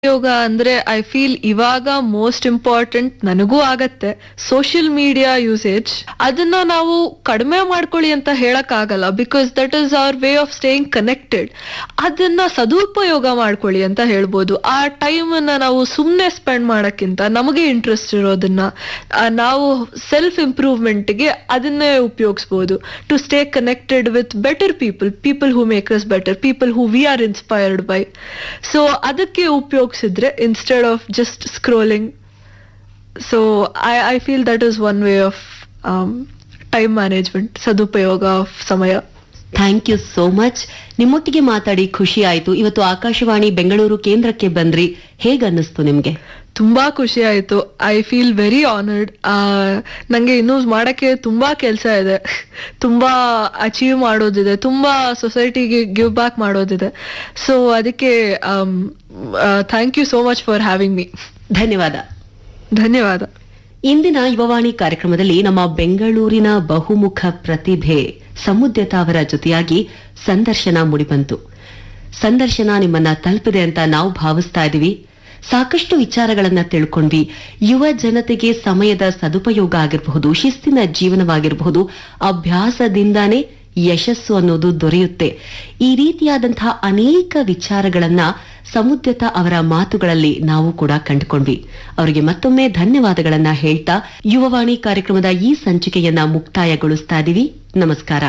ಯೋಗ ಅಂದ್ರೆ I feel ಇವಾಗ most important ನನಗೂ ಆಗತ್ತೆ ಸೋಷಿಯಲ್ ಮೀಡಿಯಾ ಯೂಸೇಜ್ ಅದನ್ನ ನಾವು ಕಡಿಮೆ ಮಾಡ್ಕೊಳ್ಳಿ ಅಂತ ಹೇಳಕ್ ಆಗಲ್ಲ because that is our way of staying connected ಅದನ್ನ ಸದುಪಯೋಗ ಮಾಡ್ಕೊಳ್ಳಿ ಅಂತ ಹೇಳ್ಬೋದು ಆ ಟೈಮ್ ಅನ್ನ ನಾವು ಸುಮ್ಮನೆ ಸ್ಪೆಂಡ್ ಮಾಡಕ್ಕಿಂತ ನಮಗೆ ಇಂಟ್ರೆಸ್ಟ್ ಇರೋದನ್ನ ಆ, ನಾವು ಸೆಲ್ಫ್ ಇಂಪ್ರೂವ್ಮೆಂಟ್ಗೆ ಅದನ್ನೇ ಉಪಯೋಗಿಸ್ಬೋದು to stay connected with better people people who make us better people who we are inspired by so ಅದಕ್ಕೆ ಉಪಯೋಗಿಸಿದ್ರೆ instead of just scrolling so I I feel that is one way of time management ಸದುಪಯೋಗ of ಸಮಯ thank you so much ನಿಮ್ಮೊಟ್ಟಿಗೆ ಮಾತಾಡಿ ಖುಷಿ ಆಯ್ತು ಇವತ್ತು ಆಕಾಶವಾಣಿ ಬೆಂಗಳೂರು ಕೇಂದ್ರಕ್ಕೆ ಬಂದ್ರಿ ಹೇಗ್ ಅನ್ನಿಸ್ತು ನಿಮ್ಗೆ ತುಂಬಾ ಖುಷಿ ಆಯ್ತು ಐ ಫೀಲ್ ವೆರಿ ಆನರ್ಡ್ ನಂಗೆ ಇನ್ನೂ ಮಾಡಕ್ಕೆ ತುಂಬಾ ಕೆಲಸ ಇದೆ ತುಂಬಾ ಅಚೀವ್ ಮಾಡೋದಿದೆ ತುಂಬಾ ಸೊಸೈಟಿಗೆ ಗಿವ್ ಬ್ಯಾಕ್ ಮಾಡೋದಿದೆ ಸೊ ಅದಕ್ಕೆ thank you so much for having me ಧನ್ಯವಾದ ಧನ್ಯವಾದ ಇಂದಿನ ಯುವವಾಣಿ ಕಾರ್ಯಕ್ರಮದಲ್ಲಿ ನಮ್ಮ ಬೆಂಗಳೂರಿನ ಬಹುಮುಖ ಪ್ರತಿಭೆ ಸಮುದ್ಯತ ಅವರ ಜೊತೆಯಾಗಿ ಸಂದರ್ಶನ ಮುಡಿಬಂತು ಸಂದರ್ಶನ ನಿಮ್ಮನ್ನ ತಲುಪಿದೆ ಅಂತ ನಾವು ಭಾವಿಸ್ತಾ ಇದೀವಿ ಸಾಕಷ್ಟು ವಿಚಾರಗಳನ್ನ ತಿಳ್ಕೊಂಡ್ವಿ ಯುವ ಜನತೆಗೆ ಸಮಯದ ಸದುಪಯೋಗ ಆಗಿರಬಹುದು ಶಿಸ್ತಿನ ಜೀವನವಾಗಿರಬಹುದು ಅಭ್ಯಾಸದಿಂದಾನೇ ಯಶಸ್ಸು ಅನ್ನೋದು ದೊರೆಯುತ್ತೆ ಈ ರೀತಿಯಾದಂತಹ ಅನೇಕ ವಿಚಾರಗಳನ್ನ ಸಮುದ್ಯತ ಅವರ ಮಾತುಗಳಲ್ಲಿ ನಾವು ಕೂಡ ಕಂಡುಕೊಂಡ್ವಿ ಅವರಿಗೆ ಮತ್ತೊಮ್ಮೆ ಧನ್ಯವಾದಗಳನ್ನ ಹೇಳ್ತಾ ಯುವವಾಣಿ ಕಾರ್ಯಕ್ರಮದ ಈ ಸಂಚಿಕೆಯನ್ನ ಮುಕ್ತಾಯಗೊಳಿಸ್ತಾ ಇದೀವಿ ನಮಸ್ಕಾರ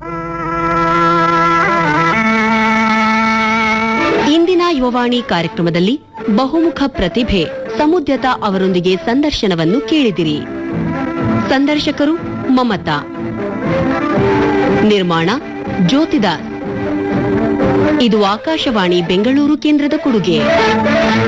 ಇಂದಿನ ಯುವವಾಣಿ ಕಾರ್ಯಕ್ರಮದಲ್ಲಿ ಬಹುಮುಖ ಪ್ರತಿಭೆ ಸಮುದ್ಯತ ಅವರೊಂದಿಗೆ ಸಂದರ್ಶನವನ್ನು ಕೇಳಿದಿರಿ ಸಂದರ್ಶಕರು ಮಮತಾ ನಿರ್ಮಾಣ ಜ್ಯೋತಿದಾಸ್ ಇದು ಆಕಾಶವಾಣಿ ಬೆಂಗಳೂರು ಕೇಂದ್ರದ ಕೊಡುಗೆ